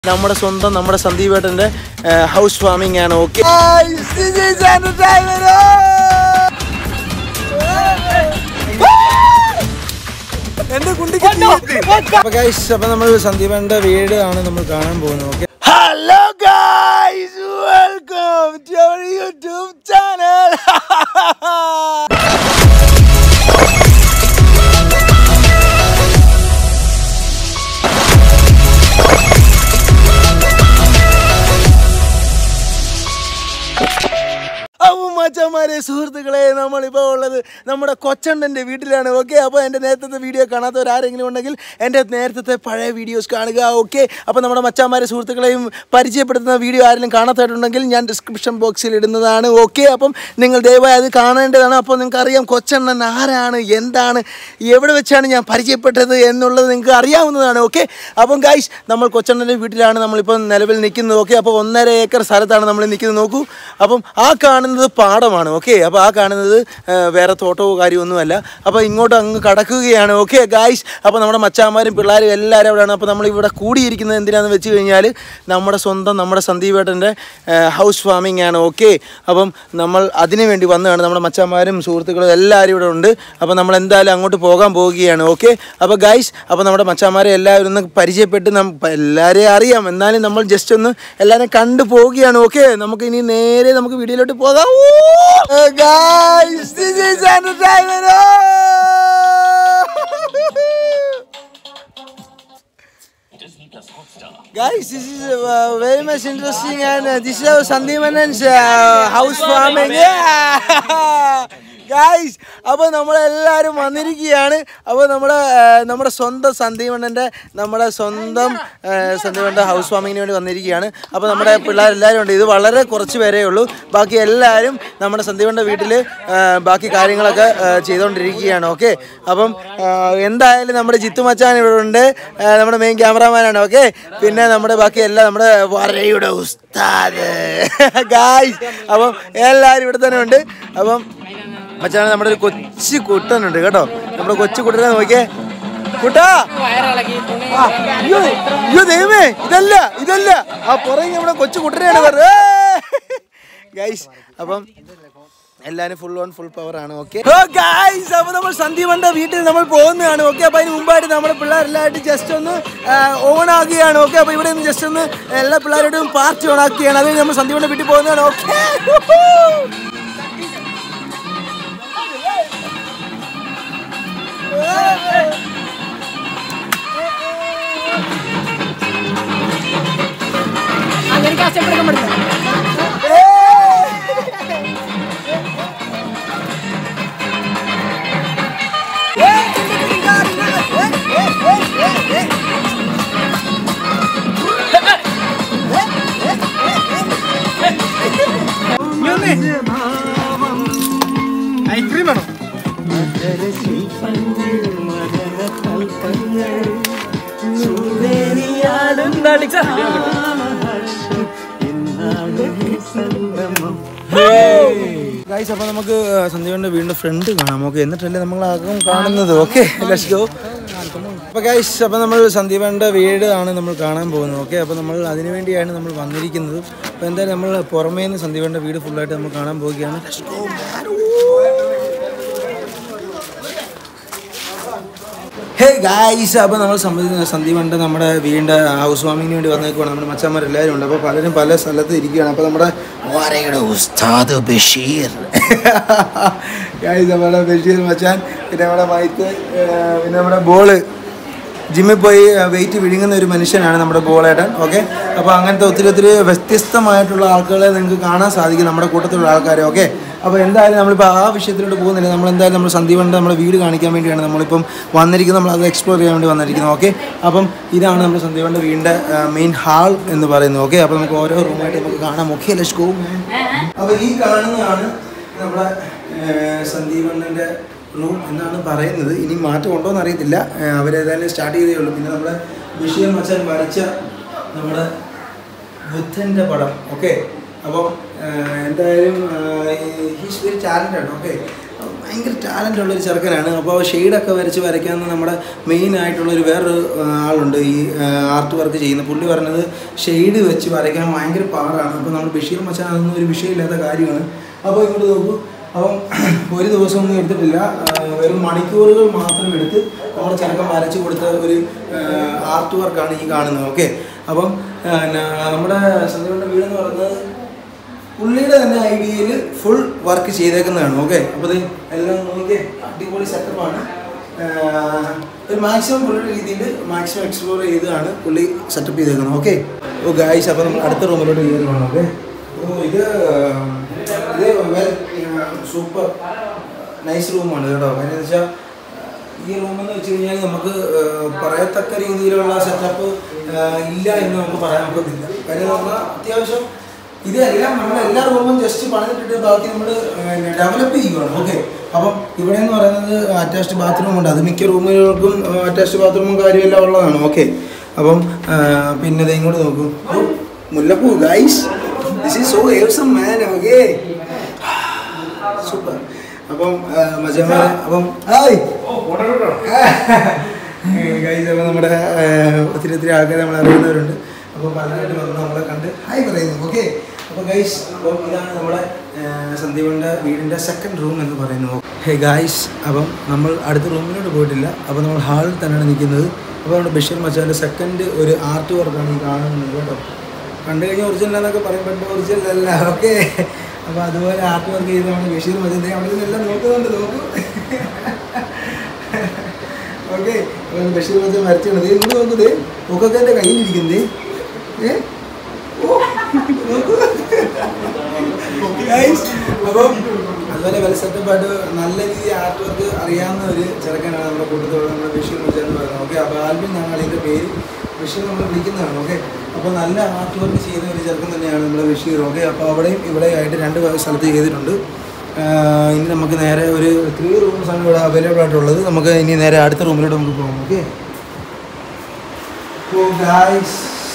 നമ്മുടെ സ്വന്തം നമ്മുടെ സന്ദീപേട്ടന്റെ ഹൗസ് ഫാമിംഗ് ആണ് ഓക്കെ എന്റെ കുണ്ടിക്ക് അപ്പൊ ഗൈസ് അപ്പൊ നമ്മൾ സന്ദീപന്റെ വീട് ആണ് നമ്മൾ കാണാൻ പോകുന്നത് okay hello guys welcome to our YouTube channel അപ്പോൾ മച്ചന്മാരെ സുഹൃത്തുക്കളെ നമ്മളിപ്പോൾ ഉള്ളത് നമ്മുടെ കൊച്ചണ്ണൻ്റെ വീട്ടിലാണ് ഓക്കെ അപ്പോൾ എൻ്റെ നേരത്തെ വീഡിയോ കാണാത്തവർ ആരെങ്കിലും ഉണ്ടെങ്കിൽ എൻ്റെ നേരത്തെ പഴയ വീഡിയോസ് കാണുക ഓക്കെ അപ്പോൾ നമ്മുടെ മച്ചന്മാരെ സുഹൃത്തുക്കളെയും പരിചയപ്പെടുത്തുന്ന വീഡിയോ ആരെങ്കിലും കാണാത്തവരുണ്ടെങ്കിൽ ഞാൻ ഡിസ്ക്രിപ്ഷൻ ബോക്സിൽ ഇടുന്നതാണ് ഓക്കെ അപ്പം നിങ്ങൾ ദയവായി അത് കാണേണ്ടതാണ് അപ്പോൾ നിങ്ങൾക്ക് അറിയാം കൊച്ചണ്ണൻ ആരാണ് എന്താണ് എവിടെ വെച്ചാണ് ഞാൻ പരിചയപ്പെട്ടത് എന്നുള്ളത് നിങ്ങൾക്ക് അറിയാവുന്നതാണ് ഓക്കെ അപ്പം ഗൈസ് നമ്മൾ കൊച്ചണ്ണൻ്റെ വീട്ടിലാണ് നമ്മളിപ്പോൾ നിലവിൽ നിൽക്കുന്നത് ഓക്കെ അപ്പോൾ ഒന്നര ഏക്കർ സ്ഥലത്താണ് നമ്മൾ നിൽക്കുന്നത് നോക്കൂ അപ്പം ആ കാണുന്നത് പാടമാണ് ഓക്കെ അപ്പോൾ ആ കാണുന്നത് ആ, വേറെ തോട്ടമോ കാര്യമൊന്നുമല്ല അപ്പോൾ ഇങ്ങോട്ട് അങ്ങ് കടക്കുകയാണ് ഓക്കെ ഗായ്സ് അപ്പോൾ നമ്മുടെ മച്ചാന്മാരും പിള്ളേരും എല്ലാവരും അവിടെയാണ് അപ്പോൾ നമ്മൾ ഇവിടെ കൂടിയിരിക്കുന്നത് എന്തിനാന്ന് വെച്ച് കഴിഞ്ഞാൽ നമ്മുടെ സ്വന്തം നമ്മുടെ സന്ദീപേട്ടൻ്റെ ഹൗസ് ഫാമിംഗ് ആണ് ഓക്കെ അപ്പം നമ്മൾ അതിനു വേണ്ടി വന്നതാണ് നമ്മുടെ മച്ചാന്മാരും സുഹൃത്തുക്കളും എല്ലാവരും ഇവിടെ ഉണ്ട് അപ്പോൾ നമ്മൾ എന്തായാലും അങ്ങോട്ട് പോകാൻ പോവുകയാണ് ഓക്കെ അപ്പോൾ ഗൈസ് അപ്പോൾ നമ്മുടെ മച്ചാന്മാരെ എല്ലാവരും ഒന്ന് പരിചയപ്പെട്ട് നം എല്ലാവരെയും അറിയാം എന്നാലും നമ്മൾ ജസ്റ്റ് ഒന്ന് എല്ലാവരും കണ്ടു പോവുകയാണ് ഓക്കെ നമുക്ക് ഇനി നേരെ നമുക്ക് വീഡിയോയിലോട്ട് പോകാം guys this is Guys, this is uh, very much interesting and uh, this is our Sandeepanan's uh, house farming. Yeah! Guys അപ്പോൾ നമ്മളെല്ലാവരും വന്നിരിക്കുകയാണ് അപ്പോൾ നമ്മുടെ ആ, നമ്മുടെ സ്വന്തം സന്ദീപണ്ണൻ്റെ നമ്മുടെ സ്വന്തം സന്ദീപണ്ണൻ്റെ ഹൗസ് ഫാമിങ്ങിന് വേണ്ടി വന്നിരിക്കുകയാണ് അപ്പോൾ നമ്മുടെ പിള്ളേരെല്ലാവരും ഉണ്ട് ഇത് വളരെ കുറച്ച് പേരേ ഉള്ളൂ ബാക്കി എല്ലാവരും നമ്മുടെ സന്ദീപണ്ണൻ്റെ വീട്ടിൽ ബാക്കി കാര്യങ്ങളൊക്കെ ആ, ചെയ്തുകൊണ്ടിരിക്കുകയാണ് ഓക്കെ അപ്പം ആ, എന്തായാലും നമ്മുടെ ജിത്തു മച്ചാൻ ഇവിടെ ഉണ്ട് ആ, നമ്മുടെ മെയിൻ ക്യാമറാമാനാണ് ഓക്കെ പിന്നെ നമ്മുടെ ബാക്കി എല്ലാം നമ്മുടെ വരയുടെ ഉസ്താദ് ഗായ്സ് അപ്പം എല്ലാവരും ഇവിടെ തന്നെ ഉണ്ട് അപ്പം മച്ചാണ് നമ്മുടെ ഒരു കൊച്ചു കുട്ടനുണ്ട് കേട്ടോ നമ്മുടെ കൊച്ചു കുട്ടനെ നോക്കിയേ കുട്ടാ ആ, അയ്യോ അയ്യോ ദൈവമേ ഇതല്ല ഇതല്ല ആ പുറകെ നമ്മുടെ കൊച്ചു കുട്ടനെയാണ് വെറുതെ ഗൈസ് അപ്പം എല്ലാരും ഫുൾ ഓൺ ഫുൾ പവർ ആണ് ഓക്കെ ഗൈസ് അപ്പൊ നമ്മൾ സന്ദീപന്റെ വീട്ടിൽ നമ്മൾ പോകുന്നതാണ് ഓക്കെ അപ്പൊ അതിന് മുമ്പായിട്ട് നമ്മുടെ പിള്ളേരെല്ലായിട്ട് ജസ്റ്റ് ഒന്ന് ഓൺ ആകുകയാണ് ഓക്കെ അപ്പൊ ഇവിടെ നിന്ന് ജസ്റ്റ് ഒന്ന് എല്ലാ പിള്ളേരോടും പാർട്ടി ഓൺ ആക്കുകയാണ് അത് കഴിഞ്ഞ് നമ്മൾ സന്ദീപന്റെ വീട്ടിൽ പോകുന്നതാണ് ഓക്കെ അങ്ങനെ കഷ്ടപ്പെടുക്കാൻ പറ്റില്ല ഐസ്ക്രീം വേണോ ഗൈസ് അപ്പോൾ നമുക്ക് സന്ധ്യയുടെ വീടിൻ്റെ ഫ്രണ്ട് കാണാം ഓക്കെ എന്നിട്ടല്ലേ നമ്മൾ അകം കാണുന്നത് ഓക്കെ ലെറ്റ്സ് ഗോ അപ്പോൾ ഗൈസ് അപ്പോൾ നമ്മൾ സന്ദീപൻ്റെ വീട് ആണ് നമ്മൾ കാണാൻ പോകുന്നത് ഓക്കെ അപ്പോൾ നമ്മൾ അതിനു വേണ്ടിയാണ് നമ്മൾ വന്നിരിക്കുന്നത് അപ്പോൾ എന്തായാലും നമ്മൾ പുറമേ നിന്ന് സന്ദീപൻ്റെ വീട് ഫുള്ളായിട്ട് നമ്മൾ കാണാൻ പോവുകയാണ് ലെറ്റ്സ് ഗോ ഹേ ഗായ്സ് അപ്പോൾ നമ്മൾ സമ്മതി സന്ദീപുണ്ട് നമ്മുടെ വീടിൻ്റെ ഹൗസ് വാമിങ്ങിന് വേണ്ടി വന്നേക്കുവാണ് നമ്മുടെ മച്ചന്മാർ എല്ലാവരും ഉണ്ട് അപ്പോൾ പലരും പല സ്ഥലത്ത് ഇരിക്കുകയാണ് അപ്പോൾ നമ്മുടെ വരയുടെ ഉസ്താദ് ബഷീർ ഗായ്സ് നമ്മുടെ ബഷീർ മച്ചാൻ പിന്നെ നമ്മുടെ മൈത്ത് ഏർ പിന്നെ നമ്മുടെ ബോള് ജിമ്മിൽ പോയി വെയിറ്റ് വിഴുങ്ങുന്ന ഒരു മനുഷ്യനാണ് നമ്മുടെ ബോളേട്ടൻ ഓക്കെ അപ്പോൾ അങ്ങനത്തെ ഒത്തിരി ഒത്തിരി വ്യത്യസ്തമായിട്ടുള്ള ആൾക്കാരെ നിങ്ങൾക്ക് കാണാൻ സാധിക്കും നമ്മുടെ കൂട്ടത്തിലുള്ള ആൾക്കാരെ ഓക്കെ അപ്പോൾ എന്തായാലും നമ്മളിപ്പോൾ ആ വിഷയത്തിലോട്ട് പോകുന്നില്ല നമ്മൾ എന്തായാലും നമ്മൾ സന്ദീപൻ്റെ നമ്മുടെ വീട് കാണിക്കാൻ വേണ്ടിയാണ് നമ്മളിപ്പം വന്നിരിക്കുന്നത് നമ്മൾ അത് എക്സ്പ്ലോർ ചെയ്യാൻ വേണ്ടി വന്നിരിക്കുന്നത് ഓക്കെ അപ്പം ഇതാണ് നമ്മുടെ സന്ദീപൻ്റെ വീടിൻ്റെ മെയിൻ ഹാൾ എന്ന് പറയുന്നത് ഓക്കെ അപ്പോൾ നമുക്ക് ഓരോ റൂമായിട്ട് നമുക്ക് കാണാം ഓക്കെ ലെറ്റ്സ് ഗോ അപ്പോൾ ഈ കാണുന്നതാണ് നമ്മുടെ സന്ദീപണ്ണൻ്റെ റൂം എന്നാണ് പറയുന്നത് ഇനി മാറ്റം ഉണ്ടോ എന്ന് അറിയത്തില്ല അവരേതായാലും സ്റ്റാർട്ട് ചെയ്തേ ഉള്ളൂ പിന്നെ നമ്മുടെ വിഷയം മച്ചാൻ വരച്ച നമ്മുടെ ബുദ്ധൻ്റെ പടം ഓക്കെ അപ്പോൾ എന്തായാലും ഹീസ് വെരി ടാലൻ്റ് ആണ് ഓക്കെ ഭയങ്കര ടാലൻ്റ് ഉള്ളൊരു ചെറുക്കനാണ് അപ്പോൾ ഷെയ്ഡൊക്കെ വരച്ച് വരയ്ക്കാവുന്ന നമ്മുടെ മെയിൻ ആയിട്ടുള്ളൊരു വേറൊരു ആ, ആളുണ്ട് ഈ ആർട്ട് വർക്ക് ചെയ്യുന്ന പുള്ളി പറഞ്ഞത് ഷെയ്ഡ് വെച്ച് വരയ്ക്കാൻ ഭയങ്കര പാടാണ് അപ്പോൾ നമ്മൾ ബഷീർ മച്ചാൻ അതൊന്നും ഒരു വിഷയമില്ലാത്ത കാര്യമാണ് അപ്പോൾ ഇങ്ങോട്ട് നോക്കൂ അപ്പം ഒരു ദിവസമൊന്നും എടുത്തിട്ടില്ല ആ, വെറും മണിക്കൂറുകൾ മാത്രം എടുത്ത് നമ്മുടെ ചെറുക്കൻ വരച്ച് കൊടുത്ത ഒരു ആർട്ട് വർക്കാണ് ഈ കാണുന്നത് ഓക്കെ അപ്പം ആ, ന- നമ്മുടെ സന്ധ്യയുടെ വീടെന്ന് പറയുന്നത് പുള്ളിയുടെ തന്നെ ഐഡിയയിൽ ഫുൾ വർക്ക് ചെയ്തേക്കുന്നതാണ് ഓക്കെ അപ്പോൾ ഇത് എല്ലാം നോക്കിയേ അടിപൊളി സെറ്റപ്പാണ് ഒരു മാക്സിമം പുള്ളിയുടെ രീതിയിൽ മാക്സിമം എക്സ്പ്ലോർ ചെയ്താണ് പുള്ളി സെറ്റപ്പ് ചെയ്തേക്കുന്നത് ഓക്കെ ഓ ഗായ്സ് അപ്പോൾ നമ്മൾ അടുത്ത റൂമിലോട്ട് കയറി പോകണം ഓക്കെ ഓ ഇത് ഇത് വെൽ സൂപ്പർ നൈസ് റൂമാണ് കേട്ടോ കാര്യം എന്ന് വെച്ചാൽ ഈ റൂമെന്ന് വെച്ച് കഴിഞ്ഞാൽ നമുക്ക് ഏഹ്, പറയത്തക്ക രീതിയിലുള്ള സെറ്റപ്പ് ഇല്ല എന്ന് നമുക്ക് പറയാൻ ഒക്കത്തില്ല കാര്യം നമ്മൾ അത്യാവശ്യം ഇതെല്ലാം നമ്മൾ എല്ലാ റൂമും ജസ്റ്റ് പണിതിട്ടിട്ട് ബാക്കി നമ്മൾ ഡെവലപ്പ് ചെയ്യുകയാണ് ഓക്കെ അപ്പം ഇവിടെ എന്ന് പറയുന്നത് അറ്റാച്ച്ഡ് ബാത്റൂം ഉണ്ട് അത് മിക്ക റൂമുകൾക്കും അറ്റാച്ച്ഡ് ബാത്റൂമും കാര്യമെല്ലാം ഉള്ളതാണ് ഓക്കെ അപ്പം ആ, പിന്നെ ദേ ഇങ്ങോട്ട് നോക്കൂ ഓ, മുല്ലപ്പൂ guys this is so awesome man okay super അപ്പം മജമാരെ അപ്പം ഹായ് ഗൈസ് അപ്പോൾ നമ്മുടെ ആ, ഒത്തിരി ഒത്തിരി ആൾക്കാർ നമ്മൾ അറിയുന്നവരുണ്ട് അപ്പോൾ പലരായിട്ട് വന്ന് നമ്മളെ കണ്ട് ഹായ് പറയുന്നു ഓക്കെ അപ്പോൾ ഗൈസ് അപ്പം ഇതാണ് നമ്മുടെ സന്ദീപൻ്റെ വീടിൻ്റെ സെക്കൻഡ് റൂം എന്ന് പറയുന്നത് ഹേ ഗൈസ് അപ്പം നമ്മൾ അടുത്ത റൂമിലോട്ട് പോയിട്ടില്ല അപ്പോൾ നമ്മൾ ഹാളിൽ തന്നെയാണ് നിൽക്കുന്നത് അപ്പോൾ നമ്മുടെ ബഷീർ മച്ചാൻ്റെ സെക്കൻഡ് ഒരു ആർട്ട് വർക്കാണ് ഈ കാണുന്നത് കേട്ടോ കണ്ടു കഴിഞ്ഞാൽ ഒറിജിനൽ എന്നൊക്കെ പറയും പക്ഷേ ഒറിജിനൽ അല്ല ഓക്കെ അപ്പോൾ അതുപോലെ ആർട്ട് വർക്ക് ചെയ്ത് നമ്മൾ ബഷീർ മജീദ് അവിടെ നിന്നെല്ലാം നോക്കുന്നുണ്ട് നോക്കൂ ഓക്കെ ബഷീർ മജീദ് വരച്ചാണ് ദേ ഇങ്ങോട്ട് നോക്കൂ ദേ ഒക്കെ എൻ്റെ കയ്യിലിരിക്കുന്നത് ഏ ഓ, നോക്കൂ. Guys, അപ്പം അതുപോലെ വെൽ സെറ്റപ്പായിട്ട് നല്ല രീതിയിൽ ആർട്ട് വർക്ക് അറിയാവുന്ന ഒരു ചെറുക്കനാണ് നമ്മുടെ കൂട്ടത്തിലുള്ള നമ്മുടെ ബഷീർ മജീദ് എന്ന് പറയുന്നത് ഓക്കെ അപ്പോൾ ആൽബിൻ ഞങ്ങൾ ഇതിൻ്റെ പേര് ബഷീർ നമ്മൾ വിളിക്കുന്നതാണ് ഓക്കെ അപ്പോൾ നല്ല ആർട്ട് വർക്ക് ചെയ്യുന്ന ഒരു ചെറുക്കൻ തന്നെയാണ് നമ്മുടെ ബഷീർ ഓക്കെ അപ്പോൾ അവിടെയും ഇവിടെ ആയിട്ട് രണ്ട് സ്ഥലത്ത് ചെയ്തിട്ടുണ്ട് ആഹ് ഇനി നമുക്ക് നേരെ ഒരു ത്രീ റൂംസാണ് ഇവിടെ അവൈലബിൾ ആയിട്ടുള്ളത് നമുക്ക് ഇനി നേരെ അടുത്ത റൂമിലോട്ട് നമുക്ക് പോകാം ഓക്കെ ഓ ഗായ്സ്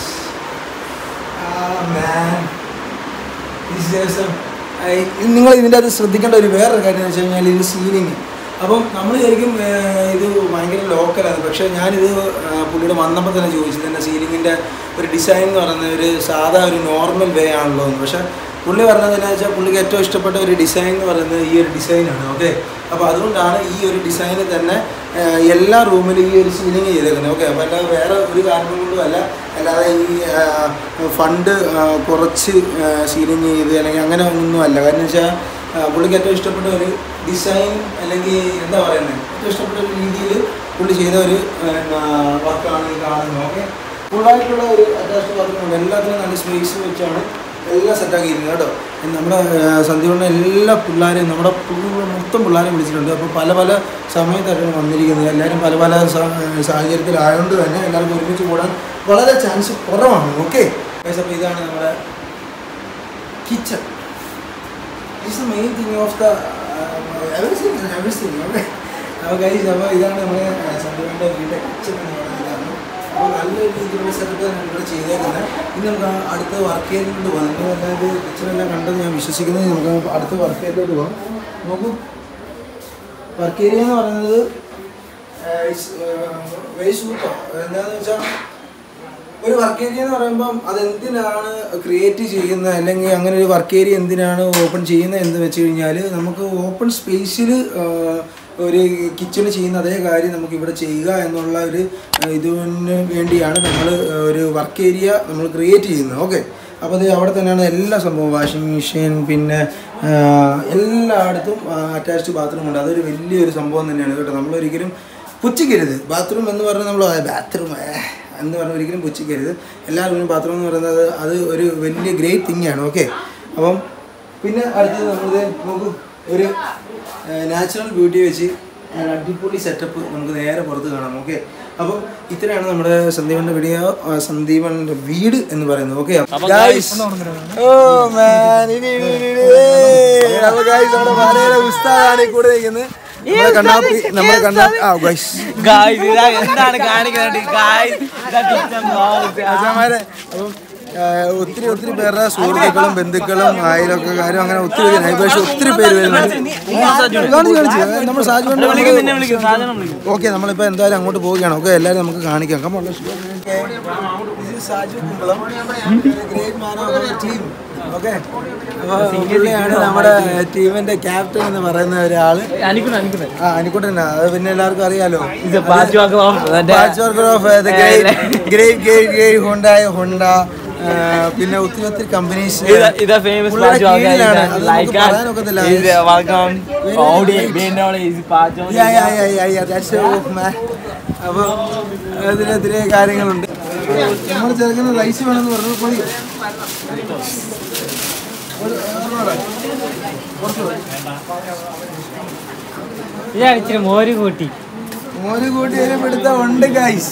നിങ്ങൾ ഇതിൻ്റെ അത് ശ്രദ്ധിക്കേണ്ട ഒരു വേറൊരു കാര്യം എന്ന് വെച്ച് കഴിഞ്ഞാൽ ഇത് സീലിംഗ് അപ്പം നമ്മൾ ശരിക്കും ഏഹ്, ഇത് ഭയങ്കര ലോക്കലാണ് പക്ഷേ ഞാനിത് ആ, പുള്ളിയുടെ വന്നപ്പോൾ തന്നെ ചോദിച്ചു ഇതിൻ്റെ സീലിങ്ങിൻ്റെ ഒരു ഡിസൈൻ എന്ന് പറയുന്നത് ഒരു സാധാ ഒരു നോർമൽ വേ ആണല്ലോ എന്ന് പക്ഷേ പുള്ളി പറഞ്ഞത് എന്താ വെച്ചാൽ പുള്ളിക്ക് ഏറ്റവും ഇഷ്ടപ്പെട്ട ഒരു ഡിസൈൻ എന്ന് പറയുന്നത് ഈ ഒരു ഡിസൈനാണ് ഓക്കെ അപ്പോൾ അതുകൊണ്ടാണ് ഈ ഒരു ഡിസൈന് തന്നെ ഏഹ്, എല്ലാ റൂമിലും ഈ ഒരു സീലിംഗ് ചെയ്തേക്കുന്നത് ഓക്കെ അപ്പോൾ അല്ലാതെ വേറെ ഒരു കാരണം കൊണ്ടും അല്ല അല്ലാതെ ഈ ഫണ്ട് കുറച്ച് സീലിംഗ് ചെയ്ത് അല്ലെങ്കിൽ അങ്ങനെ ഒന്നും അല്ല കാരണം വെച്ചാൽ പുള്ളിക്ക് ഏറ്റവും ഇഷ്ടപ്പെട്ട ഒരു ഡിസൈൻ അല്ലെങ്കിൽ എന്താ പറയുന്നത് ഏറ്റവും ഇഷ്ടപ്പെട്ട ഒരു രീതിയിൽ പുള്ളി ചെയ്ത ഒരു വർക്കാണ് ഈ കാണുന്നത് ഓക്കെ ഫുള്ളായിട്ടുള്ള ഒരു അറ്റാച്ച്ഡ് വർക്കുണ്ട് എല്ലാത്തിനും നല്ല സ്പേസ് വെച്ചാണ് എല്ലാം സെറ്റാക്കിയിരുന്നത് കേട്ടോ നമ്മുടെ സന്ധ്യകൊണ്ട് എല്ലാ പിള്ളേരെയും നമ്മുടെ പിള്ളേർ മൊത്തം പിള്ളേരെയും വിളിച്ചിട്ടുണ്ട് അപ്പോൾ പല പല സമയത്തായിട്ടാണ് വന്നിരിക്കുന്നത് എല്ലാവരും പല പല സാ- സാഹചര്യത്തിലായതുകൊണ്ട് തന്നെ എല്ലാവർക്കും ഒരുമിച്ച് കൂടാൻ വളരെ ചാൻസ് കുറവാണ് ഓക്കെ അപ്പോൾ ഇതാണ് നമ്മുടെ kitchen it's the main thing of the everything everything okay അപ്പോൾ ഗൈസ് അപ്പോൾ ഇതാണ് നമ്മുടെ സന്ധ്യയുടെ വീട്ടിലെ കിച്ചൺ എന്ന് പറയുന്നത് ഇതാണ് അപ്പോൾ നല്ല രീതിയിലുള്ള സെറ്റപ്പ് തന്നെ ഇവിടെ ചെയ്തേക്കുന്നത് ഇനി നമുക്ക് ആ അടുത്ത വർക്ക് ഏരിയയിലോട്ട് പോകാം നിങ്ങൾ അതായത് കിച്ചണെല്ലാം കണ്ടത് ഞാൻ വിശ്വസിക്കുന്നത് നമുക്ക് അടുത്ത വർക്ക് ഏരിയയിലോട്ട് പോകാം നോക്കൂ വർക്ക് ഏരിയ എന്ന് പറയുന്നത് വെരി സൂപ്പർ എന്താണെന്ന് വെച്ചാൽ ഒരു വർക്ക് ഏരിയ എന്ന് പറയുമ്പം അതെന്തിനാണ് ക്രിയേറ്റ് ചെയ്യുന്നത് അല്ലെങ്കിൽ അങ്ങനെ ഒരു വർക്ക് ഏരിയ എന്തിനാണ് ഓപ്പൺ ചെയ്യുന്നത് എന്ന് വെച്ച് കഴിഞ്ഞാൽ നമുക്ക് ഓപ്പൺ സ്പേസിൽ ഒരു കിച്ചൺ ചെയ്യുന്ന അതേ കാര്യം നമുക്ക് ഇവിടെ ചെയ്യുക എന്നുള്ള ഒരു ആ, ഇതിന് വേണ്ടിയാണ് നമ്മൾ ഒരു വർക്ക് ഏരിയ നമ്മൾ ക്രിയേറ്റ് ചെയ്യുന്നത് ഓക്കെ അപ്പോൾ അത് അവിടെ തന്നെയാണ് എല്ലാ സംഭവവും വാഷിംഗ് മെഷീൻ പിന്നെ ആ, എല്ലായിടത്തും അറ്റാച്ച്ഡ് ബാത്റൂം ഉണ്ട് അതൊരു വലിയൊരു സംഭവം തന്നെയാണ് കേട്ടോ നമ്മളൊരിക്കലും പുച്ഛിക്കരുത് ബാത്റൂം എന്ന് പറഞ്ഞാൽ നമ്മൾ ബാത്റൂം എന്ന് പറഞ്ഞാൽ ഒരിക്കലും പുച്ഛിക്കരുത് എല്ലാ റൂമിലും ബാത്റൂം എന്ന് പറയുന്നത് അത് ഒരു വലിയ ഗ്രേറ്റ് തിങ് ആണ് ഓക്കെ അപ്പം പിന്നെ അടുത്തത് നമ്മളിത് നോക്കൂ ഒരു നാച്ചുറൽ ബ്യൂട്ടി വെച്ച് നല്ല അടിപൊളി സെറ്റപ്പ് നമുക്ക് നേരെ പുറത്ത് കാണാം ഓക്കെ അപ്പം ഇത്രയാണ് നമ്മുടെ സന്ദീപന്റെ വീഡിയോ ആ, സന്ദീപന്റെ വീട് എന്ന് പറയുന്നത് ഓക്കെ ഓ മാൻ ഇനി ഇനി ഇനി ഇനി. ഏയ്. അപ്പൊ guys, നമ്മുടെ മലയുടെ ഉസ്താദാണ് ഈ കൂടെ നിൽക്കുന്നത് നമ്മുടെ കണ്ണാപ്പി നമ്മുടെ കണ്ണാപ്പി ആ ഗൈസ് ഗായ്സ് ഇതാ എന്താണ് കാണിക്കുന്നത് ഗായ്സ് ഇതാ കിച്ചൺ ആശാമാരെ അപ്പം ആഹ് ഒത്തിരി ഒത്തിരി പേരുടെ സുഹൃത്തുക്കളും ബന്ധുക്കളും അയലൊക്കെക്കാരും അങ്ങനെ ഒത്തിരി നൈബേഴ്സ് ഒത്തിരി പേര് വരുന്നുണ്ട് കാണിച്ച് കാണിച്ച് നമ്മൾ സാജു ഓക്കെ നമ്മളിപ്പോൾ എന്തായാലും അങ്ങോട്ട് പോവുകയാണ് ഓക്കെ എല്ലാവരും നമുക്ക് കാണിക്കാം കമ്മ Saju Kumbalam great man of team okay പുള്ളിയാണ് നമ്മുടെ ടീമിന്റെ ക്യാപ്റ്റൻ എന്ന് പറയുന്ന ഒരാള് അനിക്കുണ്ട് അനിക്കുണ്ട് ആ അനിക്കുട്ടൻ അത് പിന്നെ എല്ലാവർക്കും അറിയാലോ ഇത് patch work of Patch work of uh, the great, great, great, great Hyundai, Honda, ആ, പിന്നെ ഒത്തിരി ഒത്തിരി കമ്പനീസ് ഇതാ ഫേമസ് പുള്ളിയുടെ പാച്ച് വാക്ക് കീഴിലാണ്. അത് നമുക്ക് ലൈക്ക് പറയാനൊക്കത്തില്ല. Welcome Audi BMW is patch Yeah, yeah, yeah, yeah, yeah, that's a oh, man. അപ്പൊ അതിനെതിരെ കാര്യങ്ങളുണ്ട് നമ്മൾ ചെറുക്കുന്ന റൈസ് വേണമെന്ന് പറഞ്ഞത് മതി ഞാൻ ഇച്ചിരി മോര് കൂട്ടി മോര് കൂട്ടി ഒരു പിടുത്തം ഉണ്ട് ഗൈസ്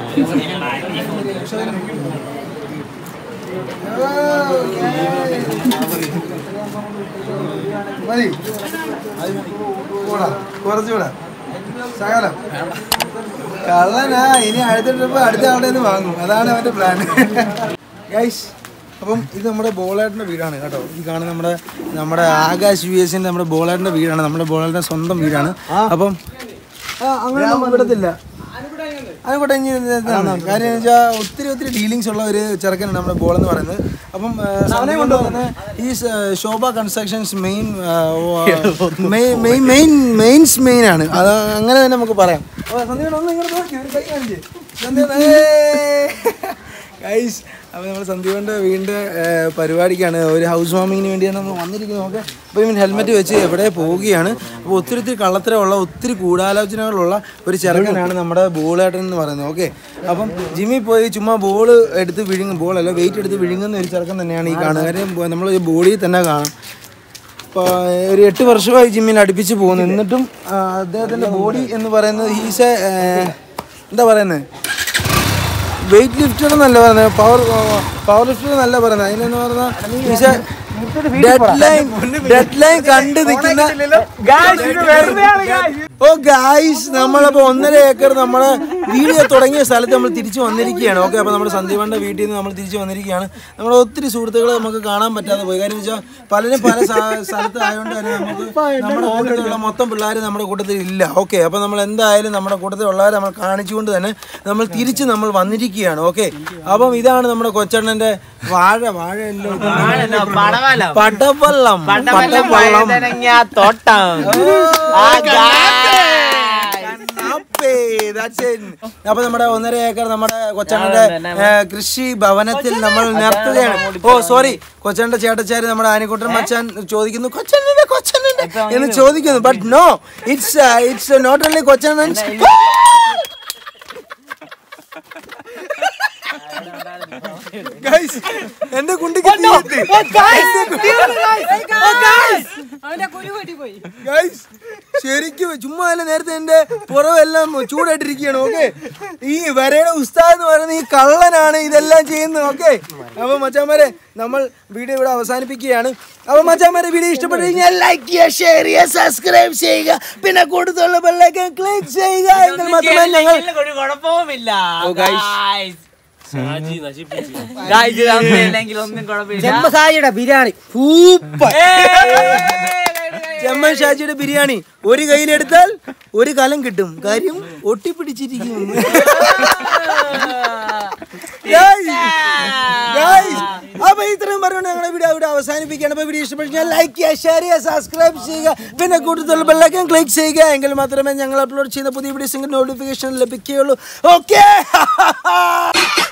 മതി കൂടാ കുറച്ചുകൂടാ ശകലം കള്ളനാ ഇനി അടുത്ത ട്രിപ്പ് അടുത്ത ആളുടെ നിന്ന് വാങ്ങും അതാണ് അവന്റെ പ്ലാൻ ഗൈസ് അപ്പം ഇത് നമ്മുടെ ബോളേട്ടൻ്റെ വീടാണ് കേട്ടോ ഈ കാണുന്ന നമ്മുടെ നമ്മുടെ ആകാശ് യു എസിൻ്റെ നമ്മുടെ ബോളേട്ടൻ്റെ വീടാണ് നമ്മുടെ ബോളേട്ടൻ്റെ സ്വന്തം വീടാണ് അപ്പം ആ, അങ്ങനെ ഒന്നും വിടത്തില്ല അതുകൂടെ ഇനി ഇതാണ്. കാര്യം എന്ന് വെച്ചാൽ ഒത്തിരി ഒത്തിരി ഡീലിങ്സ് ഉള്ള ഒരു ചെറുക്കനാണ് നമ്മുടെ ബോൾ എന്ന് പറയുന്നത് അപ്പം സമയം കൊണ്ട് ഈ സ- Sobha constructions main main main mains main ആണ് അത് അങ്ങനെ തന്നെ നമുക്ക് പറയാം അപ്പോൾ സന്ധ്യ ഒന്ന് ഇങ്ങോട്ട് നോക്കി ഒരു കൈ കാണിച്ച് സന്ധ്യ ഗൈസ് അപ്പോൾ നമ്മൾ സന്ദീപൻ്റെ വീടിൻ്റെ പരിപാടിക്കാണ് ഒരു ഹൗസ് വാമിങ്ങിന് വേണ്ടിയാണ് നമ്മൾ വന്നിരിക്കുന്നത് നോക്കെ അപ്പോൾ ഇവൻ ഹെൽമെറ്റ് വെച്ച് എവിടെ പോവുകയാണ് അപ്പോൾ ഒത്തിരി ഒത്തിരി കള്ളത്തരമുള്ള ഒത്തിരി ഗൂഢാലോചനകളുള്ള ഒരു ചെറുക്കനാണ് നമ്മുടെ ബോളേട്ടൻ എന്ന് പറയുന്നത് ഓക്കെ അപ്പം ജിമ്മിൽ പോയി ചുമ്മാ ബോൾ എടുത്ത് വിഴുങ്ങും ബോളല്ല വെയിറ്റ് എടുത്ത് വിഴുങ്ങുന്ന ഒരു ചെറുക്കൻ തന്നെയാണ് ഈ കാണുന്നത് കാര്യം നമ്മൾ ബോഡിയിൽ തന്നെ കാണാം ഇപ്പോൾ ഒരു എട്ട് വർഷമായി ജിമ്മിൽ അടുപ്പിച്ച് പോകുന്നു എന്നിട്ടും ആ, അദ്ദേഹത്തിൻ്റെ ബോഡി എന്ന് പറയുന്നത് ഹീസ് എന്താ പറയുന്നത് വെയിറ്റ് ലിഫ്റ്റർ എന്നല്ല പറയുന്നത് പവർ പവർ ലിഫ്റ്റർ എന്നല്ല പറയുന്നത് അതിനെന്ന് പറഞ്ഞാൽ ഡെഡ് ലൈൻ ഡെഡ് ലൈൻ കണ്ട് നിൽക്കുന്ന ഓ ഗായ്സ് നമ്മളപ്പോ ഒന്നര ഏക്കർ നമ്മളെ വീഡിയോ തുടങ്ങിയ സ്ഥലത്ത് നമ്മൾ തിരിച്ചു വന്നിരിക്കുകയാണ് ഓക്കെ അപ്പോൾ നമ്മുടെ സന്ദീപന്റെ വീട്ടിൽ നിന്ന് നമ്മൾ തിരിച്ചു വന്നിരിക്കുകയാണ് നമ്മുടെ ഒത്തിരി സുഹൃത്തുക്കളെ നമുക്ക് കാണാൻ പറ്റാതെ പോയി കാര്യം വെച്ചാൽ പലരും പല സ്ഥ- സ്ഥലത്ത് ആയതുകൊണ്ട് തന്നെ നമുക്ക് നമ്മുടെ കൂട്ടത്തിലുള്ള മൊത്തം പിള്ളേർ നമ്മുടെ കൂട്ടത്തിൽ ഇല്ല ഓക്കെ അപ്പോൾ നമ്മൾ എന്തായാലും നമ്മുടെ കൂട്ടത്തിലുള്ളവരെ നമ്മൾ കാണിച്ചുകൊണ്ട് തന്നെ നമ്മൾ തിരിച്ച് നമ്മൾ വന്നിരിക്കുകയാണ് ഓക്കെ അപ്പം ഇതാണ് നമ്മുടെ കൊച്ചണ്ണന്റെ വാഴ വാഴയല്ലോ പടവള്ളം പടവള്ളം തോട്ടം കണ്ണാപ്പേ, that's it. അപ്പൊ നമ്മുടെ ഒന്നര ഏക്കർ നമ്മുടെ കൊച്ചണ്ണന്റെ ഏ, കൃഷി ഭവനത്തിൽ നമ്മൾ നിർത്തുകയാണ് ഓ സോറി കൊച്ചണ്ണന്റെ ചേട്ടച്ചാരി നമ്മുടെ ആനിക്കുട്ടൻ മച്ചാൻ ചോദിക്കുന്നു കൊച്ചണ്ണന്റെ കൊച്ചണ്ണന്റെ എന്ന് ചോദിക്കുന്നു but no it's it's not only Kochannan Guys, എന്റെ കുണ്ടിക്ക് തീയിട്ട്. അവന്റെ കുരു വെട്ടി പോയി Guys, ശരിക്കും ചുമ്മാ അല്ല നേരത്തെ എന്റെ പുറമെല്ലാം ചൂടായിട്ടിരിക്കുകയാണ് ഓക്കെ ഈ വരയുടെ ഉസ്താദ് എന്ന് പറയുന്ന ഈ കള്ളനാണ് ഇതെല്ലാം ചെയ്യുന്നത് ഓക്കെ അപ്പൊ മച്ചാമാരെ നമ്മൾ വീഡിയോ ഇവിടെ അവസാനിപ്പിക്കുകയാണ് അപ്പൊ മച്ചാമാരെ വീഡിയോ ഇഷ്ടപ്പെട്ടു കഴിഞ്ഞാൽ ലൈക്ക് ചെയ്യുക ഷെയർ ചെയ്യുക സബ്സ്ക്രൈബ് ചെയ്യുക പിന്നെ കൂടുതലുള്ള ബെല്ലൈക്കൻ ക്ലിക്ക് ചെയ്യുക എങ്കിൽ മാത്രമേ ഞങ്ങൾ ഒരു കുഴപ്പവുമില്ല Oh, guys. ഗായ്സ് ഇല്ലെങ്കിൽ ഒന്നും കുഴപ്പമില്ല ചെമ്പസായിയുടെ ബിരിയാണി സൂപ്പർ ചെമ്മൻ ഷാജിയുടെ ബിരിയാണി ഒരു കയ്യിലെടുത്താൽ ഒരു കലം കിട്ടും കാര്യം ഒട്ടിപ്പിടിച്ചിരിക്കും Guys, guys, അപ്പൊ ഇത്രയും പറഞ്ഞുകൊണ്ട് ഞങ്ങളുടെ വീഡിയോ ഇവിടെ അവസാനിപ്പിക്കുകയാണ് അപ്പൊ വീഡിയോ ഇഷ്ടപ്പെട്ടാൽ ലൈക്ക് ചെയ്യുക ഷെയർ ചെയ്യുക സബ്സ്ക്രൈബ് ചെയ്യുക പിന്നെ കൂടുതൽ ബെല്ലൈക്കൻ ക്ലിക്ക് ചെയ്യുക എങ്കിൽ മാത്രമേ ഞങ്ങൾ അപ്ലോഡ് ചെയ്യുന്ന പുതിയ വീഡിയോസിന്റെ നോട്ടിഫിക്കേഷൻ ലഭിക്കുകയുള്ളൂ ഓക്കെ